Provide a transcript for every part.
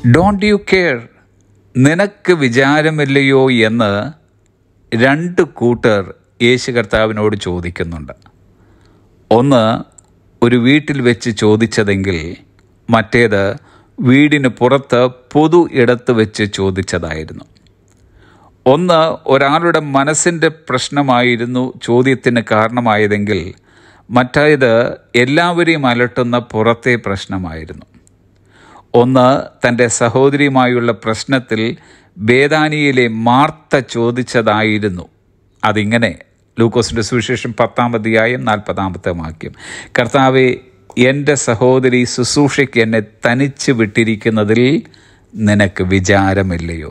don't you care നിനക്ക് വിചാരമില്ലയോ എന്ന് രണ്ട് കൂട്ടർ യേശു കർത്താവിനോട് ചോദിക്കുന്നുണ്ട് ഒന്ന് ഒരു വീട്ടിൽ വെച്ച് ചോദിച്ചതെങ്കിൽ മറ്റേത് വീടിന് പുറത്ത് പൊതു ഇടത്ത് വെച്ച് ചോദിച്ചതായിരുന്നു ഒന്ന് ഒരാളുടെ മനസ്സിൻ്റെ പ്രശ്നമായിരുന്നു ചോദ്യത്തിന് കാരണമായതെങ്കിൽ മറ്റേത് എല്ലാവരെയും അലട്ടുന്ന പുറത്തെ പ്രശ്നമായിരുന്നു ഒന്ന് തൻ്റെ സഹോദരിയുമായുള്ള പ്രശ്നത്തിൽ ബേദാനിയിലെ മാർത്ത ചോദിച്ചതായിരുന്നു അതിങ്ങനെ ലൂക്കോസിൻ്റെ സുവിശേഷം പത്താം അധ്യായം നാൽപ്പതാമത്തെ വാക്യം കർത്താവെ എൻ്റെ സഹോദരി ശുശ്രൂഷയ്ക്ക് എന്നെ തനിച്ച് വിട്ടിരിക്കുന്നതിൽ നിനക്ക് വിചാരമില്ലയോ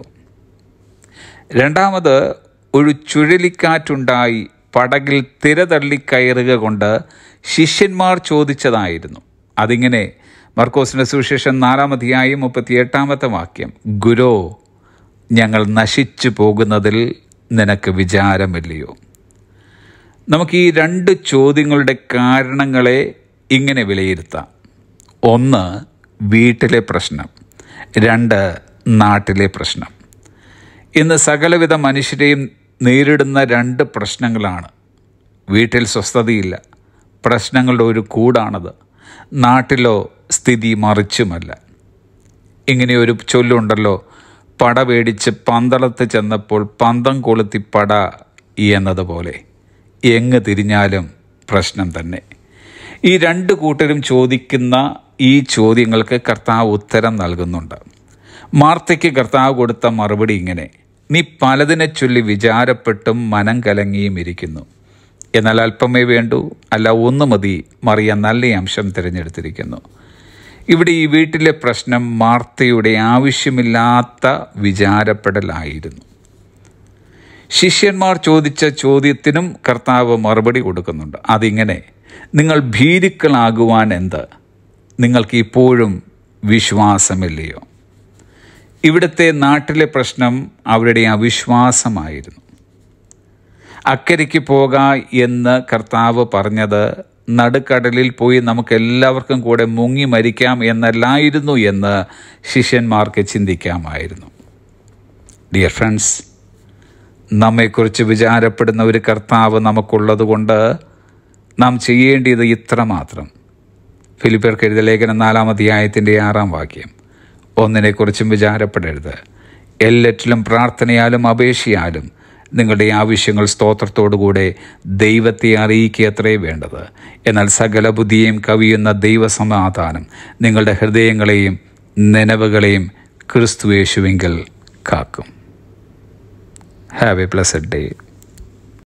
രണ്ടാമത് ഒരു ചുഴലിക്കാറ്റുണ്ടായി പടകിൽ തിരതള്ളിക്കയറുക കൊണ്ട് ശിഷ്യന്മാർ ചോദിച്ചതായിരുന്നു അതിങ്ങനെ മർക്കോസിൻ്റെ സുവിശേഷം നാലാം അധ്യായം മുപ്പത്തിയെട്ടാമത്തെ വാക്യം ഗുരോ ഞങ്ങൾ നശിച്ചു പോകുന്നതിൽ നിനക്ക് വിചാരമില്ലയോ നമുക്ക് ഈ രണ്ട് ചോദ്യങ്ങളുടെ കാരണങ്ങളെ ഇങ്ങനെ വിലയിരുത്താം ഒന്ന് വീട്ടിലെ പ്രശ്നം രണ്ട് നാട്ടിലെ പ്രശ്നം ഇന്ന് സകലവിധ മനുഷ്യരെയും നേരിടുന്ന രണ്ട് പ്രശ്നങ്ങളാണ് വീട്ടിൽ സ്വസ്ഥതയില്ല പ്രശ്നങ്ങളുടെ ഒരു കൂടാണത് നാട്ടിലോ സ്ഥിതി മറിച്ചുമല്ല ഇങ്ങനെ ഒരു ചൊല്ലുണ്ടല്ലോ പട പേടിച്ച് പന്തളത്ത് ചെന്നപ്പോൾ പന്തം കൊളുത്തി പട എന്നതുപോലെ എങ്ങ് തിരിഞ്ഞാലും പ്രശ്നം തന്നെ ഈ രണ്ട് കൂട്ടരും ചോദിക്കുന്ന ഈ ചോദ്യങ്ങൾക്ക് കർത്താവ് ഉത്തരം നൽകുന്നുണ്ട് മാർത്തയ്ക്ക് കർത്താവ് കൊടുത്ത മറുപടി ഇങ്ങനെ നീ പലതിനെ ചൊല്ലി വിചാരപ്പെട്ടും മനം കലങ്ങിയും ഇരിക്കുന്നു എന്നാൽ അല്പമേ വേണ്ടൂ അല്ല ഒന്ന് മതി മറിയ നല്ല അംശം തിരഞ്ഞെടുത്തിരിക്കുന്നു ഇവിടെ ഈ വീട്ടിലെ പ്രശ്നം മാർത്തയുടെ ആവശ്യമില്ലാത്ത വിചാരപ്പെടലായിരുന്നു ശിഷ്യന്മാർ ചോദിച്ച ചോദ്യത്തിനും കർത്താവ് മറുപടി കൊടുക്കുന്നുണ്ട് അതിങ്ങനെ നിങ്ങൾ ഭീരുക്കളാകുവാൻ എന്ത് നിങ്ങൾക്ക് ഇപ്പോഴും വിശ്വാസമില്ലയോ ഇവിടുത്തെ നാട്ടിലെ പ്രശ്നം അവരുടെ അവിശ്വാസമായിരുന്നു അക്കരയ്ക്ക് പോക എന്ന് കർത്താവ് പറഞ്ഞത് നടുക്കടലിൽ പോയി നമുക്ക് എല്ലാവർക്കും കൂടെ മുങ്ങി മരിക്കാം എന്നല്ലായിരുന്നു എന്ന് ശിഷ്യന്മാർക്ക് ചിന്തിക്കാമായിരുന്നു ഡിയർ ഫ്രണ്ട്സ് നമ്മെക്കുറിച്ച് വിചാരപ്പെടുന്ന ഒരു കർത്താവ് നമുക്കുള്ളതുകൊണ്ട് നാം ചെയ്യേണ്ടത് ഇത്രമാത്രം ഫിലിപ്പിയർക്ക് എഴുതിയ ലേഖനം നാലാം അധ്യായത്തിൻ്റെ ആറാം വാക്യം ഒന്നിനെക്കുറിച്ചും വിചാരപ്പെടരുത് എല്ലാറ്റിലും പ്രാർത്ഥനയാലും അപേക്ഷയാലും നിങ്ങളുടെ ആവശ്യങ്ങൾ സ്തോത്രത്തോടുകൂടെ ദൈവത്തെ അറിയിക്കുക അത്രേ വേണ്ടത് എന്നാൽ സകല ബുദ്ധിയെയും കവിയുന്ന ദൈവസമാധാനം നിങ്ങളുടെ ഹൃദയങ്ങളെയും നനവുകളെയും ക്രിസ്തുയേശുവിങ്കൽ കാക്കും ഹാവ് എ പ്ലസഡ് ഡേ